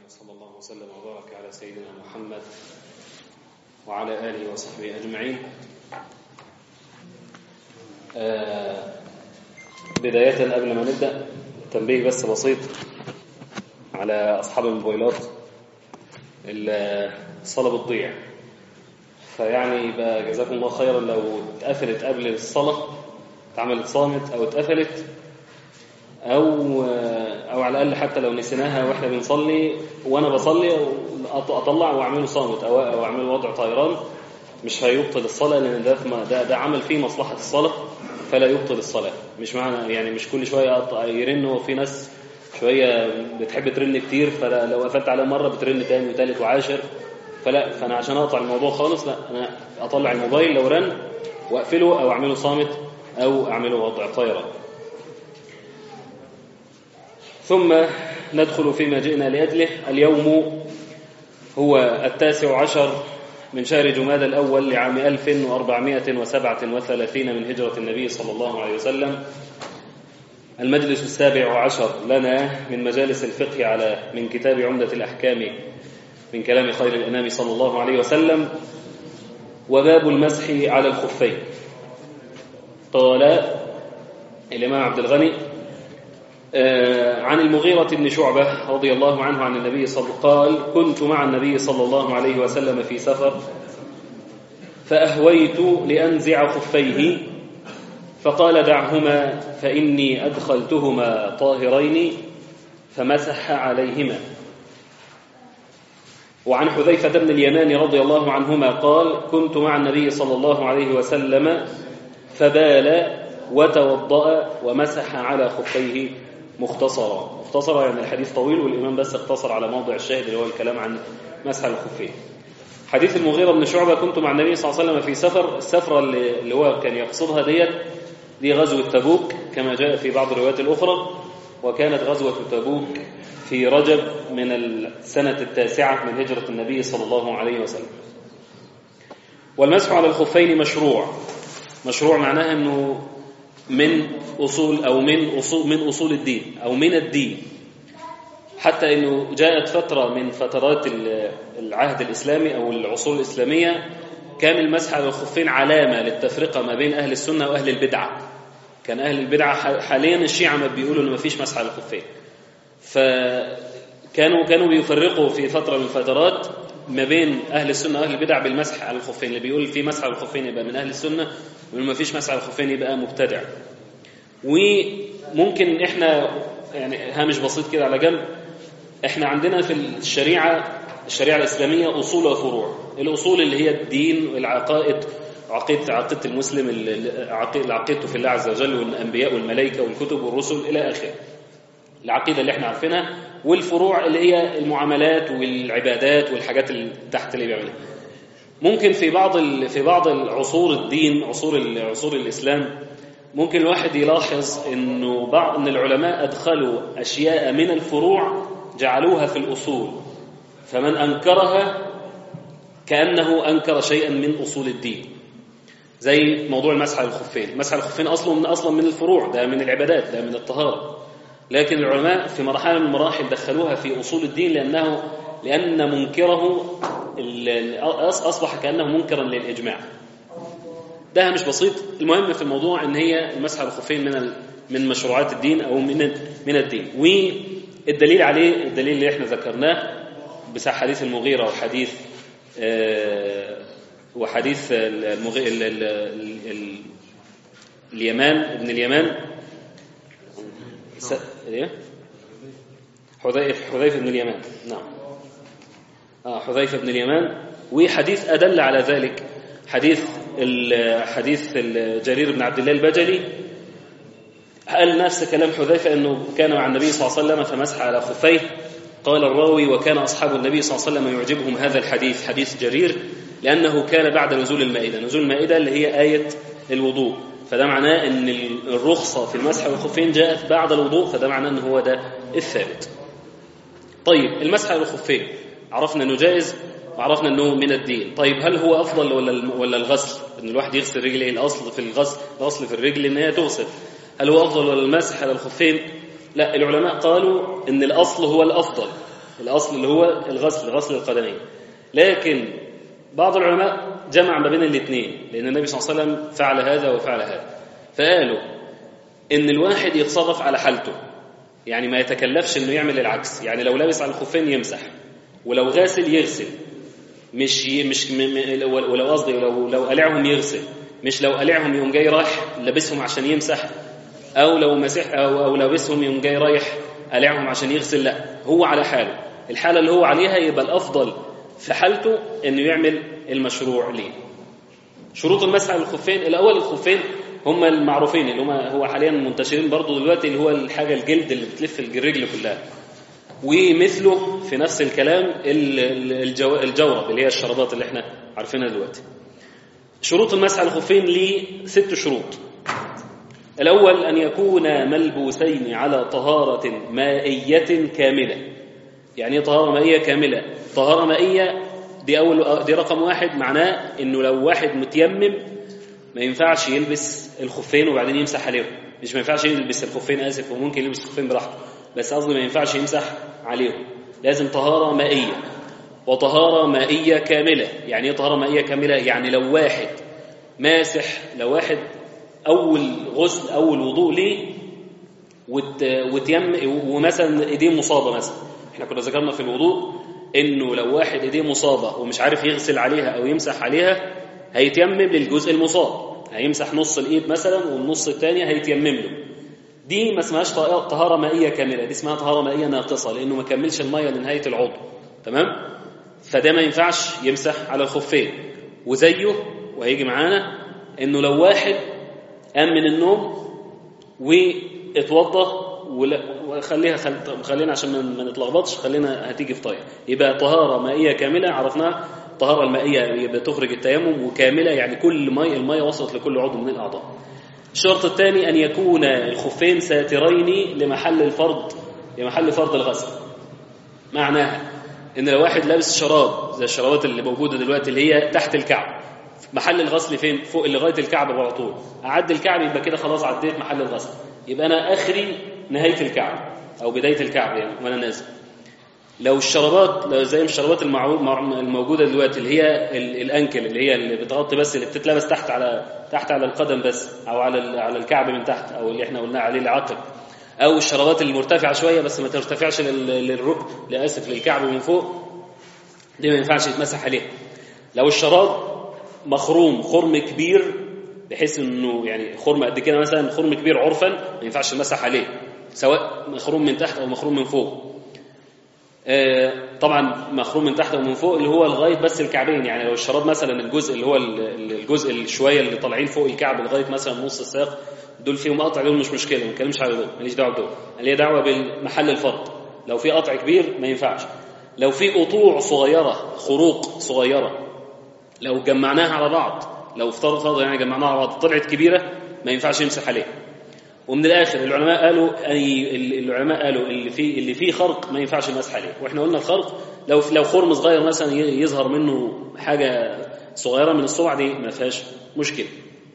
وصلى الله وسلم وبارك على سيدنا محمد وعلى آله وصحبه أجمعين آه بداية قبل ما نبدأ تنبيه بس بسيط على أصحاب الموبايلات الصلاة بتضيع فيعني يبقى جزاكم الله خيرا لو اتقفلت قبل الصلاة اتعملت صامت أو اتقفلت أو أو على الأقل حتى لو نسيناها وإحنا بنصلي وأنا بصلي أطلع وأعمله صامت أو أو أعمله وضع طيران مش هيبطل الصلاة لأن ده ده, ده عمل فيه مصلحة الصلاة فلا يبطل الصلاة مش معنى يعني مش كل شوية يرن وفي ناس شوية بتحب ترن كتير فلو قفلت عليه مرة بترن تاني وتالت وعاشر فلا فأنا عشان أقطع الموضوع خالص لا أنا أطلع الموبايل لو رن وأقفله أو أعمله صامت أو أعمله وضع طيران ثم ندخل فيما جئنا لأجله اليوم هو التاسع عشر من شهر جماد الأول لعام 1437 من هجرة النبي صلى الله عليه وسلم المجلس السابع عشر لنا من مجالس الفقه على من كتاب عمدة الأحكام من كلام خير الأنام صلى الله عليه وسلم وباب المسح على الخفين قال الإمام عبد الغني عن المغيرة بن شعبة رضي الله عنه عن النبي صلى قال كنت مع النبي صلى الله عليه وسلم في سفر فأهويت لأنزع خفيه فقال دعهما فإني أدخلتهما طاهرين فمسح عليهما وعن حذيفة بن اليمان رضي الله عنهما قال كنت مع النبي صلى الله عليه وسلم فبال وتوضأ ومسح على خفيه مختصرا مختصرا يعني الحديث طويل والإمام بس اقتصر على موضع الشاهد اللي هو الكلام عن مسح الخفين حديث المغيرة بن شعبة كنت مع النبي صلى الله عليه وسلم في سفر السفرة اللي هو كان يقصدها ديت دي غزوة تبوك كما جاء في بعض الروايات الأخرى وكانت غزوة تبوك في رجب من السنة التاسعة من هجرة النبي صلى الله عليه وسلم والمسح على الخفين مشروع مشروع معناها أنه من أصول أو من أصول من أصول الدين أو من الدين حتى أنه جاءت فترة من فترات العهد الإسلامي أو العصور الإسلامية كان المسح على الخفين علامة للتفرقة ما بين أهل السنة وأهل البدعة كان أهل البدعة حاليا الشيعة ما بيقولوا أنه ما فيش مسح على الخفين فكانوا كانوا بيفرقوا في فترة من الفترات ما بين أهل السنة وأهل البدع بالمسح على الخفين اللي بيقول في مسح على الخفين يبقى من أهل السنة واللي ما فيش مسح على الخفين يبقى مبتدع وممكن احنا يعني هامش بسيط كده على جنب احنا عندنا في الشريعة الشريعة الإسلامية أصول وفروع الأصول اللي هي الدين والعقائد عقيدة عقيدة المسلم عقيدته في الله عز وجل والأنبياء والملائكة والكتب والرسل إلى آخره العقيدة اللي احنا عارفينها والفروع اللي هي المعاملات والعبادات والحاجات اللي تحت اللي بيعملها ممكن في بعض في بعض العصور الدين عصور عصور الإسلام ممكن الواحد يلاحظ انه بعض ان العلماء ادخلوا اشياء من الفروع جعلوها في الاصول فمن انكرها كانه انكر شيئا من اصول الدين زي موضوع المسح على الخفين مسح على الخفين اصلا من اصلا من الفروع ده من العبادات ده من الطهاره لكن العلماء في مرحله من المراحل دخلوها في اصول الدين لانه لان منكره اصبح كانه منكرا للاجماع ده مش بسيط المهم في الموضوع ان هي المسح على الخفين من من مشروعات الدين او من من الدين والدليل عليه الدليل اللي احنا ذكرناه بتاع حديث المغيرة وحديث آه وحديث المغي... ال... ال... ال... اليمان ابن اليمان س... ايه حذيفة حذيفة بن اليمان نعم اه حذيفة بن اليمان وحديث أدل على ذلك حديث حديث جرير بن عبد الله البجلي قال نفس كلام حذيفة أنه كان مع النبي صلى الله عليه وسلم فمسح على خفيه قال الراوي وكان أصحاب النبي صلى الله عليه وسلم يعجبهم هذا الحديث حديث جرير لأنه كان بعد نزول المائدة نزول المائدة اللي هي آية الوضوء فده معناه أن الرخصة في المسح على الخفين جاءت بعد الوضوء فده معناه أنه هو ده الثابت طيب المسح على الخفين عرفنا أنه جائز وعرفنا انه من الدين طيب هل هو افضل ولا ولا الغسل ان الواحد يغسل رجله الاصل في الغسل الاصل في الرجل ان هي تغسل هل هو افضل ولا المسح على الخفين لا العلماء قالوا ان الاصل هو الافضل الأصل اللي هو الغسل غسل القدمين لكن بعض العلماء جمع ما بين الاثنين لأن النبي صلى الله عليه وسلم فعل هذا وفعل هذا فقالوا إن الواحد يتصرف على حالته يعني ما يتكلفش إنه يعمل العكس يعني لو لابس على الخفين يمسح ولو غاسل يغسل مش ي... مش م... م... ولو قصدي لو لو قلعهم يغسل مش لو قلعهم يقوم جاي رايح لابسهم عشان يمسح او لو مسح او او لابسهم يقوم جاي رايح قلعهم عشان يغسل لا هو على حاله الحاله اللي هو عليها يبقى الافضل في حالته انه يعمل المشروع ليه شروط المسح على الخفين الاول الخفين هم المعروفين اللي هم هو حاليا منتشرين برضو دلوقتي اللي هو الحاجه الجلد اللي بتلف الرجل كلها ومثله في نفس الكلام الجو... الجورب اللي هي الشرابات اللي احنا عارفينها دلوقتي شروط المسح على الخفين ليه ست شروط الأول أن يكون ملبوسين على طهارة مائية كاملة يعني ايه طهارة مائية كاملة طهارة مائية دي أول دي رقم واحد معناه إنه لو واحد متيمم ما ينفعش يلبس الخفين وبعدين يمسح عليهم مش ما ينفعش يلبس الخفين آسف وممكن يلبس الخفين براحته بس قصدي ما ينفعش يمسح عليهم لازم طهارة مائية وطهارة مائية كاملة يعني ايه طهارة مائية كاملة يعني لو واحد ماسح لو واحد أول غسل أول وضوء ليه وت... وتيم ومثلا ايديه مصابة مثلا احنا كنا ذكرنا في الوضوء انه لو واحد ايديه مصابة ومش عارف يغسل عليها او يمسح عليها هيتيمم للجزء المصاب هيمسح نص الايد مثلا والنص الثاني هيتيمم له دي ما اسمهاش طهارة مائية كاملة دي اسمها طهارة مائية ناقصة لأنه ما كملش المية لنهاية العضو تمام فده ما ينفعش يمسح على الخفين وزيه وهيجي معانا انه لو واحد قام من النوم واتوضى وخليها خل... خلينا عشان ما نتلخبطش خلينا هتيجي في طاير يبقى طهارة مائية كاملة عرفناها الطهارة المائية يبقى تخرج التيمم وكاملة يعني كل مي المية وصلت لكل عضو من الأعضاء الشرط الثاني أن يكون الخفين ساترين لمحل الفرض لمحل فرض الغسل معناها إن لو واحد لابس شراب زي الشرابات اللي موجودة دلوقتي اللي هي تحت الكعب محل الغسل فين فوق لغاية الكعب على طول أعدي الكعب يبقى كده خلاص عديت محل الغسل يبقى أنا آخري نهاية الكعب أو بداية الكعب يعني وأنا نازل لو الشرابات لو زي الشرابات الموجودة دلوقتي اللي هي الأنكل اللي هي اللي بتغطي بس اللي بتتلبس تحت على تحت على القدم بس أو على على الكعب من تحت أو اللي احنا قلنا عليه العقب أو الشرابات المرتفعة شوية بس ما ترتفعش للركب للأسف للكعب من فوق دي ما ينفعش يتمسح عليها لو الشراب مخروم خرم كبير بحيث انه يعني خرم قد كده مثلا خرم كبير عرفا ما ينفعش يمسح عليه سواء مخروم من تحت او مخروم من فوق آه طبعا مخروم من تحت او من فوق اللي هو لغايه بس الكعبين يعني لو الشراب مثلا الجزء اللي هو الجزء الشويه اللي طالعين فوق الكعب لغايه مثلا نص الساق دول فيهم قطع دول مش مشكله ما نتكلمش على دول ماليش دعوه بدول ليه دعوه بالمحل الفرد لو في قطع كبير ما ينفعش لو في قطوع صغيره خروق صغيره لو جمعناها على بعض لو افترض فرض يعني جمعناها على بعض طلعت كبيره ما ينفعش يمسح عليها ومن الاخر العلماء قالوا اي العلماء قالوا اللي فيه اللي فيه خرق ما ينفعش المسح عليه واحنا قلنا الخرق لو لو خرم صغير مثلا يظهر منه حاجه صغيره من الصبع دي ما فيهاش مشكله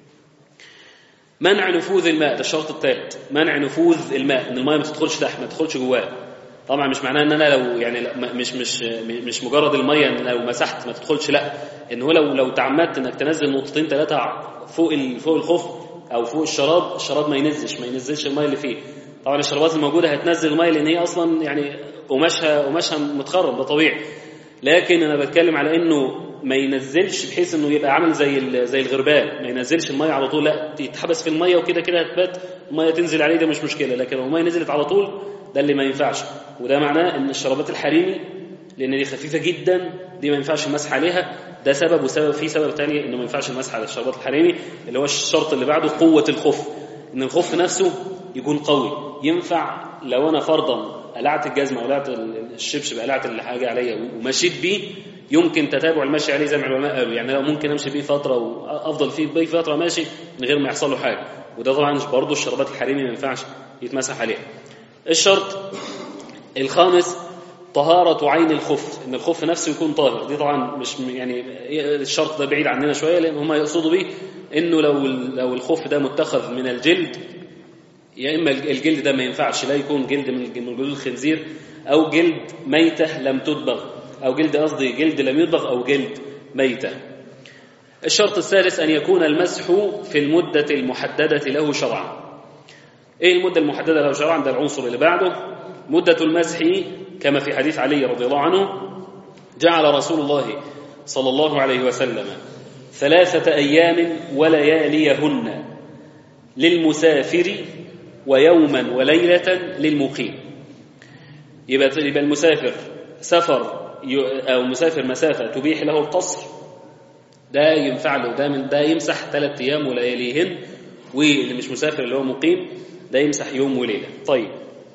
منع نفوذ الماء ده الشرط الثالث منع نفوذ الماء ان الماء ما تدخلش تحت ما تدخلش جواه طبعا مش معناه ان انا لو يعني مش مش مش مجرد الميه ان لو مسحت ما تدخلش لا ان هو لو لو تعمدت انك تنزل نقطتين ثلاثه فوق فوق الخف او فوق الشراب الشراب ما ينزلش ما ينزلش الميه اللي فيه طبعا الشرابات الموجوده هتنزل الميه لان هي اصلا يعني قماشها قماشها متخرب ده طبيعي لكن انا بتكلم على انه ما ينزلش بحيث انه يبقى عامل زي زي الغربال ما ينزلش الميه على طول لا يتحبس في الميه وكده كده هتبات الميه تنزل عليه ده مش مشكله لكن لو الميه نزلت على طول ده اللي ما ينفعش وده معناه ان الشرابات الحريمي لان دي خفيفه جدا دي ما ينفعش المسح عليها ده سبب وسبب في سبب تاني انه ما ينفعش المسح على الشرابات الحريمي اللي هو الشرط اللي بعده قوه الخف ان الخف نفسه يكون قوي ينفع لو انا فرضا قلعت الجزمه قلعت الشبشب قلعت الحاجه عليا ومشيت بيه يمكن تتابع المشي عليه زي ما العلماء قالوا يعني لو ممكن امشي بيه فتره وافضل فيه بيه فتره ماشي من غير ما يحصل له حاجه وده طبعا برضه الشرابات الحريمي ما ينفعش يتمسح عليها الشرط الخامس طهارة عين الخف إن الخف نفسه يكون طاهر دي طبعا مش يعني الشرط ده بعيد عننا شوية لأن هم يقصدوا به إنه لو لو الخف ده متخذ من الجلد يا إما الجلد ده ما ينفعش لا يكون جلد من جلود الخنزير أو جلد ميتة لم تدبغ أو جلد قصدي جلد لم يدبغ أو جلد ميتة الشرط الثالث أن يكون المسح في المدة المحددة له شرعا إيه المدة المحددة له شرعا ده العنصر اللي بعده مدة المسح كما في حديث علي رضي الله عنه جعل رسول الله صلى الله عليه وسلم ثلاثة أيام ولياليهن للمسافر ويوما وليلة للمقيم يبقى يبقى المسافر سفر أو مسافر مسافة تبيح له القصر ده ينفع له ده من ده يمسح ثلاث أيام ولياليهن واللي مش مسافر اللي هو مقيم ده يمسح يوم وليلة طيب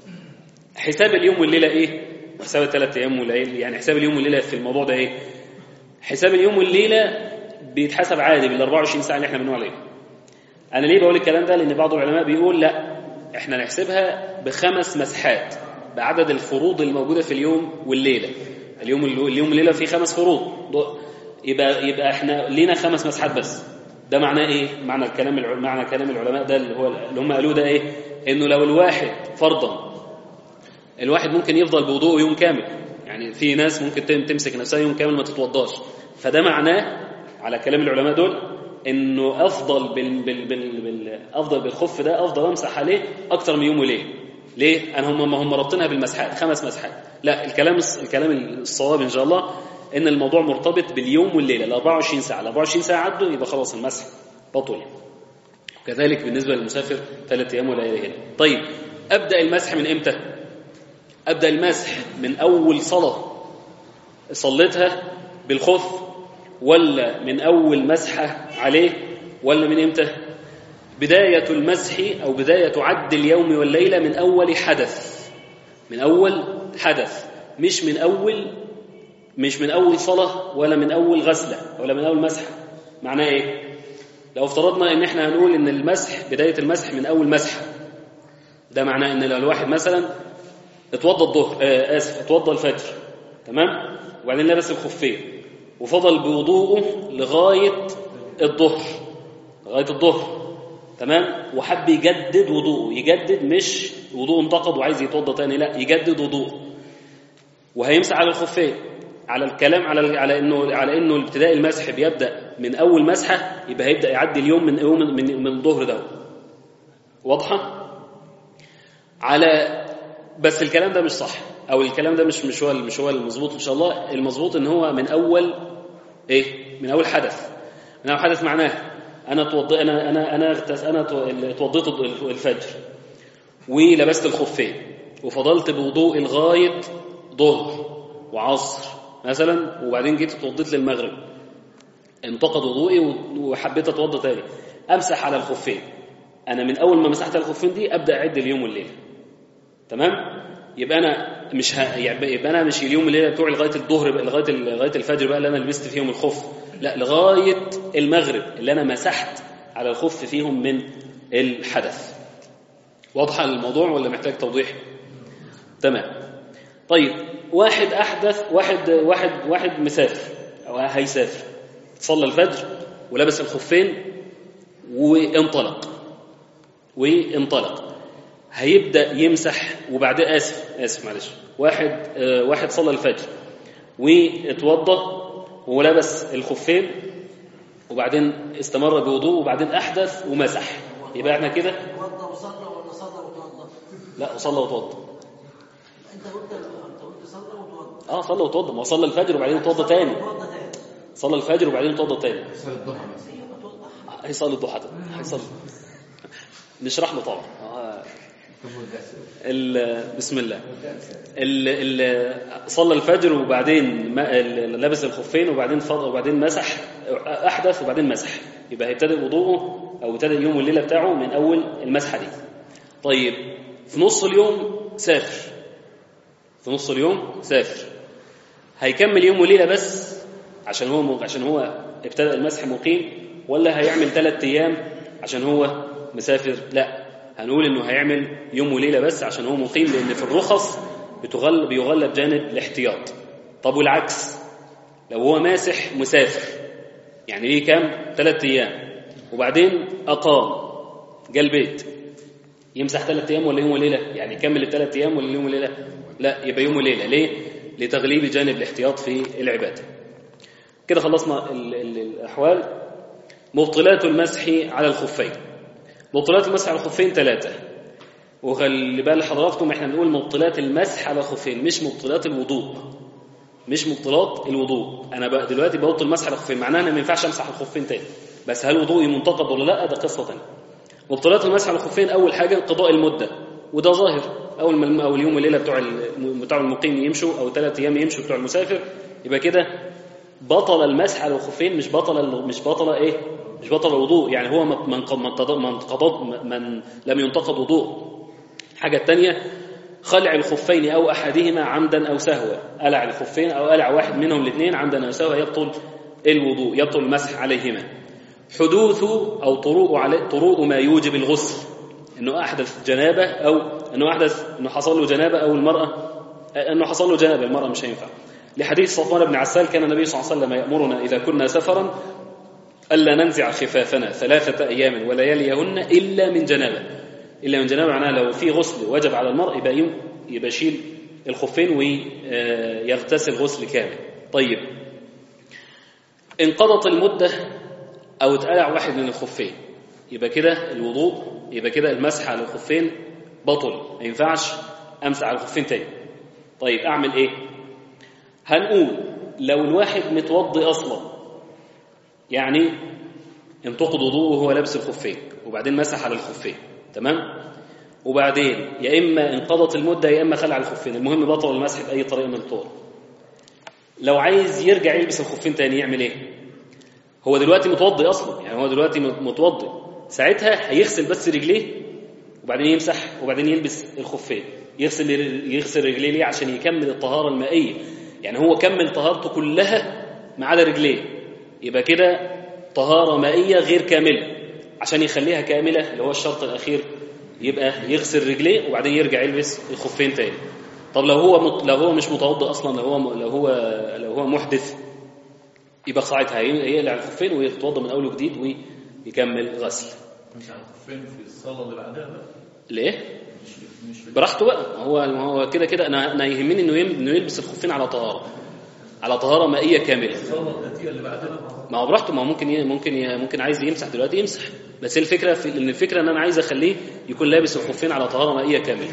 حساب اليوم والليلة إيه؟ حساب الثلاث أيام وليالي يعني حساب اليوم والليلة في الموضوع ده إيه؟ حساب اليوم والليلة بيتحسب عادي بال 24 ساعة اللي احنا بنقول عليها أنا ليه بقول الكلام ده؟ لأن بعض العلماء بيقول لا احنا نحسبها بخمس مسحات بعدد الفروض الموجودة في اليوم والليلة اليوم اليوم والليلة فيه خمس فروض يبقى يبقى احنا لينا خمس مسحات بس ده معناه ايه معنى الكلام معنى كلام العلماء ده اللي هو اللي هم قالوه ده ايه انه لو الواحد فرضا الواحد ممكن يفضل بوضوءه يوم كامل يعني في ناس ممكن تمسك نفسها يوم كامل ما تتوضاش فده معناه على كلام العلماء دول انه افضل بال بال بال بال افضل بالخف ده افضل امسح عليه اكتر من يوم وليله ليه انا هم هم رابطينها بالمسحات خمس مسحات لا الكلام الكلام الصواب ان شاء الله ان الموضوع مرتبط باليوم والليله ال 24 ساعه ال 24 ساعه عدوا يبقى خلاص المسح بطل كذلك بالنسبه للمسافر ثلاث ايام وليالي طيب ابدا المسح من امتى ابدا المسح من اول صلاه صليتها بالخف ولا من اول مسحه عليه ولا من امتى بدايه المسح او بدايه عد اليوم والليله من اول حدث من اول حدث مش من اول مش من أول صلاة ولا من أول غسلة ولا من أول مسح معناه إيه؟ لو افترضنا إن إحنا هنقول إن المسح بداية المسح من أول مسحة ده معناه إن لو الواحد مثلا اتوضى الظهر آه آسف اتوضى الفجر تمام؟ وبعدين لبس الخفين وفضل بوضوءه لغاية الظهر لغاية الظهر تمام؟ وحب يجدد وضوءه يجدد مش وضوءه انتقد وعايز يتوضى تاني لا يجدد وضوءه وهيمسح على الخفين على الكلام على على انه على انه ابتداء المسح بيبدا من اول مسحه يبقى هيبدا يعدي اليوم من يوم من من الظهر ده واضحه على بس الكلام ده مش صح او الكلام ده مش مش هو مش هو المظبوط ان شاء الله المظبوط ان هو من اول ايه من اول حدث من اول حدث معناه انا توضي انا انا انا انا اتوضيت الفجر ولبست الخفين وفضلت بوضوء لغايه ظهر وعصر مثلا وبعدين جيت اتوضيت للمغرب انتقد وضوئي وحبيت اتوضى تاني امسح على الخفين انا من اول ما مسحت على الخفين دي ابدا اعد اليوم والليله تمام يبقى انا مش ه... يبقى انا مش اليوم والليله بتوعي لغايه الظهر بقى لغايه لغايه الفجر بقى اللي انا لبست فيهم الخف لا لغايه المغرب اللي انا مسحت على الخف فيهم من الحدث واضحه الموضوع ولا محتاج توضيح تمام طيب واحد احدث واحد واحد واحد مسافر او هيسافر صلى الفجر ولبس الخفين وانطلق وانطلق هيبدا يمسح وبعدين اسف اسف معلش واحد آه واحد صلى الفجر واتوضى ولبس الخفين وبعدين استمر بوضوء وبعدين احدث ومسح يبقى احنا كده اتوضى وصلى ولا صلى وتوضى؟ لا صلى وتوضى انت قلت انت قلت صلى وتوضى اه صلى وتوضى ما هو صلى الفجر وبعدين اتوضى تاني وتوضى تاني صلى الفجر وبعدين اتوضى تاني صلاة الضحى مثلا ايوه توضح هيصلي الضحى تاني هيصلي نشرح له طبعا آه، طب والدرس ال- بسم الله ال ال صلى الفجر وبعدين ما- ال- لبس الخفين وبعدين فض وبعدين مسح احدث وبعدين مسح يبقى هيبتدئ وضوءه او ابتدى اليوم والليله بتاعه من اول المسحه دي طيب في نص اليوم سافر في نص اليوم سافر هيكمل يوم وليله بس عشان هو م- عشان هو ابتدأ المسح مقيم ولا هيعمل ثلاث ايام عشان هو مسافر لا هنقول انه هيعمل يوم وليله بس عشان هو مقيم لان في الرخص بتغل بيغلب جانب الاحتياط طب والعكس لو هو ماسح مسافر يعني ليه كام ثلاث ايام وبعدين اقام جه البيت يمسح ثلاث ايام ولا يوم وليله يعني يكمل الثلاث ايام ولا يوم وليله لا يبقى يوم وليلة ليه؟ لتغليب جانب الاحتياط في العبادة كده خلصنا ال ال الأحوال مبطلات المسح على الخفين مبطلات المسح على الخفين ثلاثة وخلي بال حضراتكم احنا بنقول مبطلات المسح على الخفين مش مبطلات الوضوء مش مبطلات الوضوء انا بقى دلوقتي ببطل المسح على الخفين معناها ان ما ينفعش امسح الخفين تاني بس هل وضوئي منتقد ولا لا ده قصه ثانيه مبطلات المسح على الخفين اول حاجه قضاء المده وده ظاهر اول ما الم- او اليوم والليله بتوع الم- بتوع المقيم يمشوا او ثلاث ايام يمشوا بتوع المسافر يبقى كده بطل المسح على الخفين مش بطل ال- مش بطل ايه مش بطل الوضوء يعني هو من من من قضى- من, قضى- من لم ينتقد وضوء الحاجه الثانيه خلع الخفين او احدهما عمدا او سهوا قلع الخفين او قلع واحد منهم الاثنين عمدا او سهوا يبطل الوضوء يبطل المسح عليهما حدوث او طروء على طروء ما يوجب الغسل انه احدث جنابه او انه احدث انه حصل له جنابه او المراه انه حصل له جنابه المراه مش هينفع لحديث صفوان بن عسال كان النبي صلى الله عليه وسلم يامرنا اذا كنا سفرا الا ننزع خفافنا ثلاثه ايام ولياليهن الا من جنابه الا من جنابه معناها لو في غسل وجب على المرء يبقى يوم يبقى يشيل الخفين ويغتسل غسل كامل طيب انقضت المده او اتقلع واحد من الخفين يبقى كده الوضوء يبقى كده المسح على الخفين بطل ما ينفعش امسح على الخفين تاني طيب اعمل ايه هنقول لو الواحد متوضي اصلا يعني انتقد وضوءه وهو لابس الخفين وبعدين مسح على الخفين تمام وبعدين يا اما انقضت المده يا اما خلع الخفين المهم بطل المسح باي طريقه من الطرق لو عايز يرجع يلبس الخفين تاني يعمل ايه هو دلوقتي متوضي اصلا يعني هو دلوقتي متوضي ساعتها هيغسل بس رجليه وبعدين يمسح وبعدين يلبس الخفين يغسل يغسل رجليه ليه عشان يكمل الطهاره المائيه يعني هو كمل طهارته كلها ما عدا رجليه يبقى كده طهاره مائيه غير كامله عشان يخليها كامله اللي هو الشرط الاخير يبقى يغسل رجليه وبعدين يرجع يلبس الخفين تاني طب لو هو مت... لو هو مش متوضئ اصلا لو هو لو هو لو هو محدث يبقى ساعتها هيقلع الخفين ويتوضا من اول وجديد ويكمل غسل مش على الخفين في الصلاة اللي بعدها بقى ليه مش مش في براحته بقى هو ما هو كده كده انا انا يهمني انه يم- انه يلبس الخفين على طهاره على طهاره مائيه كامله الصلاة الآتية اللي بعدها ما هو براحته ما هو ممكن ي... ممكن ي... ممكن عايز يمسح دلوقتي يمسح بس هي الفكره في ان الفكره ان انا عايز اخليه يكون لابس الخفين على طهاره مائيه كامله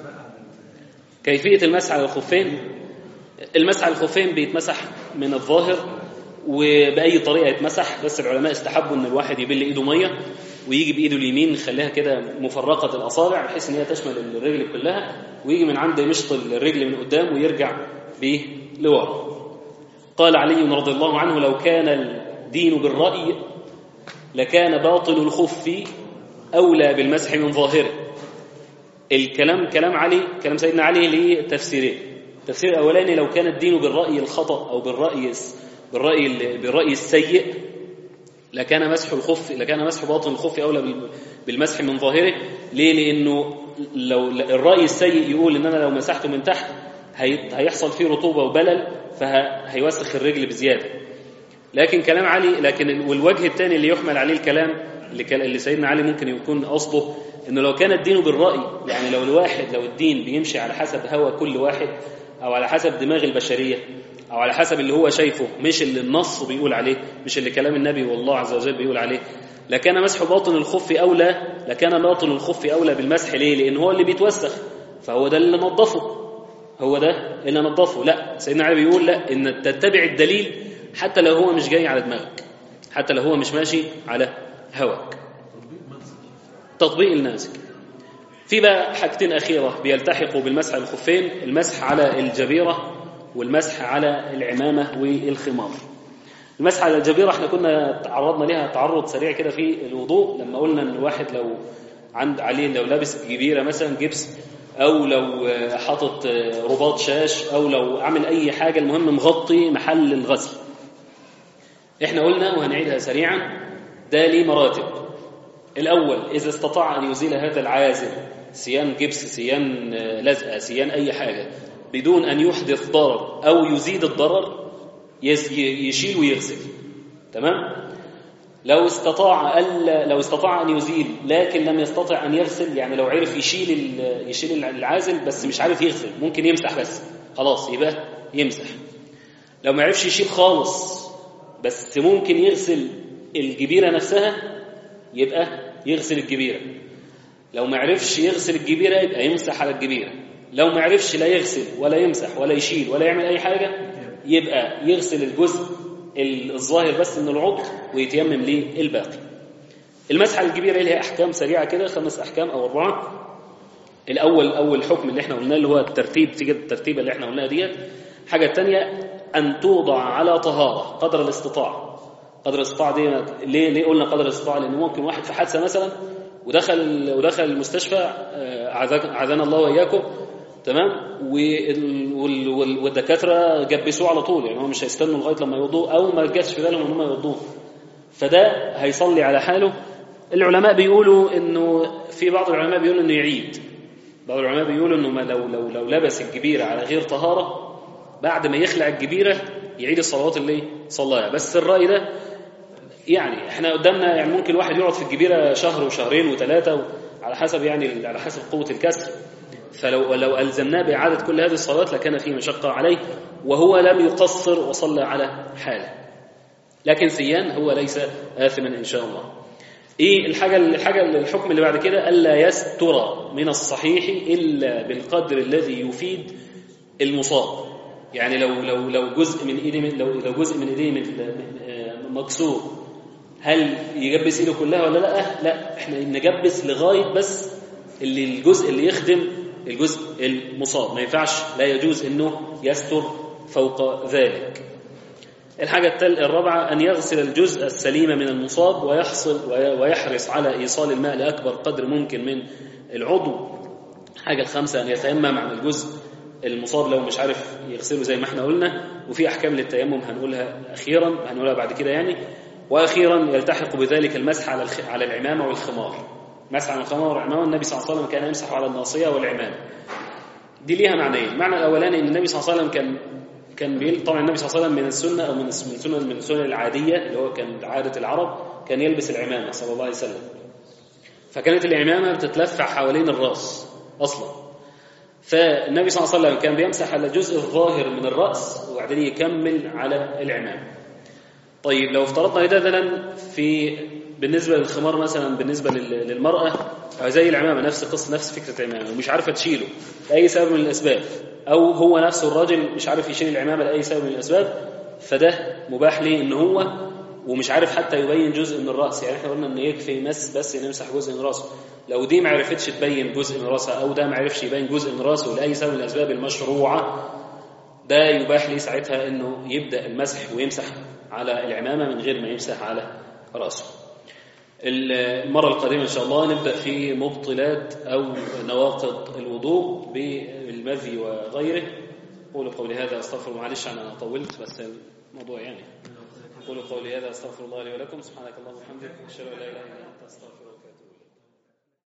كيفيه المسح على الخفين المسح على الخفين بيتمسح من الظاهر وباي طريقه يتمسح بس العلماء استحبوا ان الواحد يبل ايده ميه ويجي بايده اليمين يخليها كده مفرقه الاصابع بحيث ان هي تشمل الرجل كلها ويجي من عند مشط الرجل من قدام ويرجع بيه لورا قال علي رضي الله عنه لو كان الدين بالرأي لكان باطل الخف أولى بالمسح من ظاهره الكلام كلام علي كلام سيدنا علي ليه تفسيرين التفسير الأولاني لو كان الدين بالرأي الخطأ أو بالرأي بالرأي بالرأي السيء لكان مسح الخف لكان مسح باطن الخف أولى بال- بالمسح من ظاهره ليه لأنه لو الرأي السيء يقول إن أنا لو مسحته من تحت هي- هيحصل فيه رطوبة وبلل فهيوسخ الرجل بزيادة لكن كلام علي لكن ال- والوجه الثاني اللي يحمل عليه الكلام اللي, كان- اللي سيدنا علي ممكن يكون قصده انه لو كان الدين بالرأي يعني لو الواحد لو الدين بيمشي على حسب هوى كل واحد او على حسب دماغ البشرية او على حسب اللي هو شايفه مش اللي النص بيقول عليه مش اللي كلام النبي والله عز وجل بيقول عليه لكان مسح باطن الخف اولى لكان باطن الخف اولى بالمسح ليه لان هو اللي بيتوسخ فهو ده اللي نظفه هو ده اللي نظفه لا سيدنا علي بيقول لا ان تتبع الدليل حتى لو هو مش جاي على دماغك حتى لو هو مش ماشي على هواك تطبيق الناسك في بقى حاجتين أخيرة بيلتحقوا بالمسح على الخفين المسح على الجبيرة والمسح على العمامة والخمار المسح على الجبيرة احنا كنا تعرضنا لها تعرض سريع كده في الوضوء لما قلنا ان الواحد لو عند عليه لو لابس جبيرة مثلا جبس او لو آه، حاطط آه، رباط شاش او لو عامل اي حاجة المهم مغطي محل الغسل احنا قلنا وهنعيدها سريعا ده ليه مراتب الأول إذا استطاع أن يزيل هذا العازل سيان جبس سيان آه، لزقة سيان أي حاجة بدون أن يحدث ضرر أو يزيد الضرر يس- ي- يشيل ويغسل تمام لو استطاع ألا لو استطاع أن يزيل لكن لم يستطع أن يغسل يعني لو عرف يشيل ال- يشيل العازل بس مش عارف يغسل ممكن يمسح بس خلاص يبقى يمسح لو ما عرفش يشيل خالص بس ممكن يغسل الجبيرة نفسها يبقى يغسل الجبيرة لو ما عرفش يغسل الجبيرة يبقى يمسح على الجبيرة لو ما عرفش لا يغسل ولا يمسح ولا يشيل ولا يعمل أي حاجة يبقى يغسل الجزء الظاهر بس من العضو ويتيمم للباقي المسح على الجبيرة اللي هي أحكام سريعة كده خمس أحكام أو أربعة الأول أول حكم اللي احنا قلناه اللي هو الترتيب تيجي الترتيبة اللي احنا قلناها ديت الحاجة الثانية أن توضع على طهارة قدر الاستطاعة قدر الاستطاعة دي ليه ليه قلنا قدر الاستطاعة لأن ممكن واحد في حادثة مثلا ودخل ودخل المستشفى آه، عزاك- عزانا الله وإياكم تمام وال- وال- وال- والدكاترة جبسوه على طول يعني هو مش هيستنوا لغاية لما يوضوه أو ما جاتش في بالهم إن هم يوضوه فده هيصلي على حاله العلماء بيقولوا انه في بعض العلماء بيقولوا انه يعيد بعض العلماء بيقولوا انه ما لو لو لو لبس الجبيره على غير طهاره بعد ما يخلع الجبيره يعيد الصلوات اللي صلاها بس الراي ده يعني احنا قدامنا يعني ممكن واحد يقعد في الجبيره شهر وشهرين وثلاثه على حسب يعني على حسب قوه الكسر فلو لو الزمناه باعاده كل هذه الصلوات لكان فيه مشقه عليه وهو لم يقصر وصلى على حاله لكن سيان هو ليس آثما إن شاء الله إيه الحاجة الحاجة الحكم اللي بعد كده ألا يستر من الصحيح إلا بالقدر الذي يفيد المصاب يعني لو لو لو جزء من ايدي من لو لو جزء من ايديه من آه، مكسور هل يجبس ايده كلها ولا لا؟ لا احنا نجبس لغايه بس اللي الجزء اللي يخدم الجزء المصاب ما ينفعش لا يجوز انه يستر فوق ذلك الحاجة التل الرابعة أن يغسل الجزء السليم من المصاب ويحصل ويحرص على إيصال الماء لأكبر قدر ممكن من العضو الحاجة الخامسة أن يتيمم عن الجزء المصاب لو مش عارف يغسله زي ما احنا قلنا وفي أحكام للتيمم هنقولها أخيرا هنقولها بعد كده يعني وأخيرا يلتحق بذلك المسح على الخ... على العمامة والخمار مسح على الخمار والعمامة النبي صلى الله عليه وسلم كان يمسح على الناصية والعمامة دي ليها معنيين المعنى الأولاني أن النبي صلى الله عليه وسلم كان كان بيل... طبعا النبي صلى الله عليه وسلم من السنة أو من من سنن من السنن العادية اللي هو كان عادة العرب كان يلبس العمامة صلى الله عليه وسلم فكانت العمامة بتتلفع حوالين الرأس أصلا فالنبي صلى الله عليه وسلم كان بيمسح على الجزء الظاهر من الرأس وبعدين يكمل على العمامة طيب لو افترضنا مثلا في بالنسبة للخمار مثلا بالنسبة لل- للمرأة أو زي العمامة نفس قصة نفس فكرة العمامة ومش عارفة تشيله لأي سبب من الأسباب أو هو نفسه الراجل مش عارف يشيل العمامة لأي سبب من الأسباب فده مباح ليه إن هو ومش عارف حتى يبين جزء من الرأس يعني احنا قلنا إن يكفي مس بس نمسح جزء من رأسه لو دي ما عرفتش تبين جزء من رأسها أو ده ما عرفش يبين جزء من رأسه لأي سبب من الأسباب المشروعة ده يباح ليه ساعتها انه يبدا المسح ويمسح على العمامه من غير ما يمسح على راسه. المره القادمه ان شاء الله نبدا في مبطلات او نواقض الوضوء بالمذي وغيره. قولوا قولي هذا استغفر معلش انا طولت بس الموضوع يعني. قولوا قولي هذا استغفر الله لي ولكم سبحانك اللهم وبحمدك اشهد ان لا اله الا انت استغفرك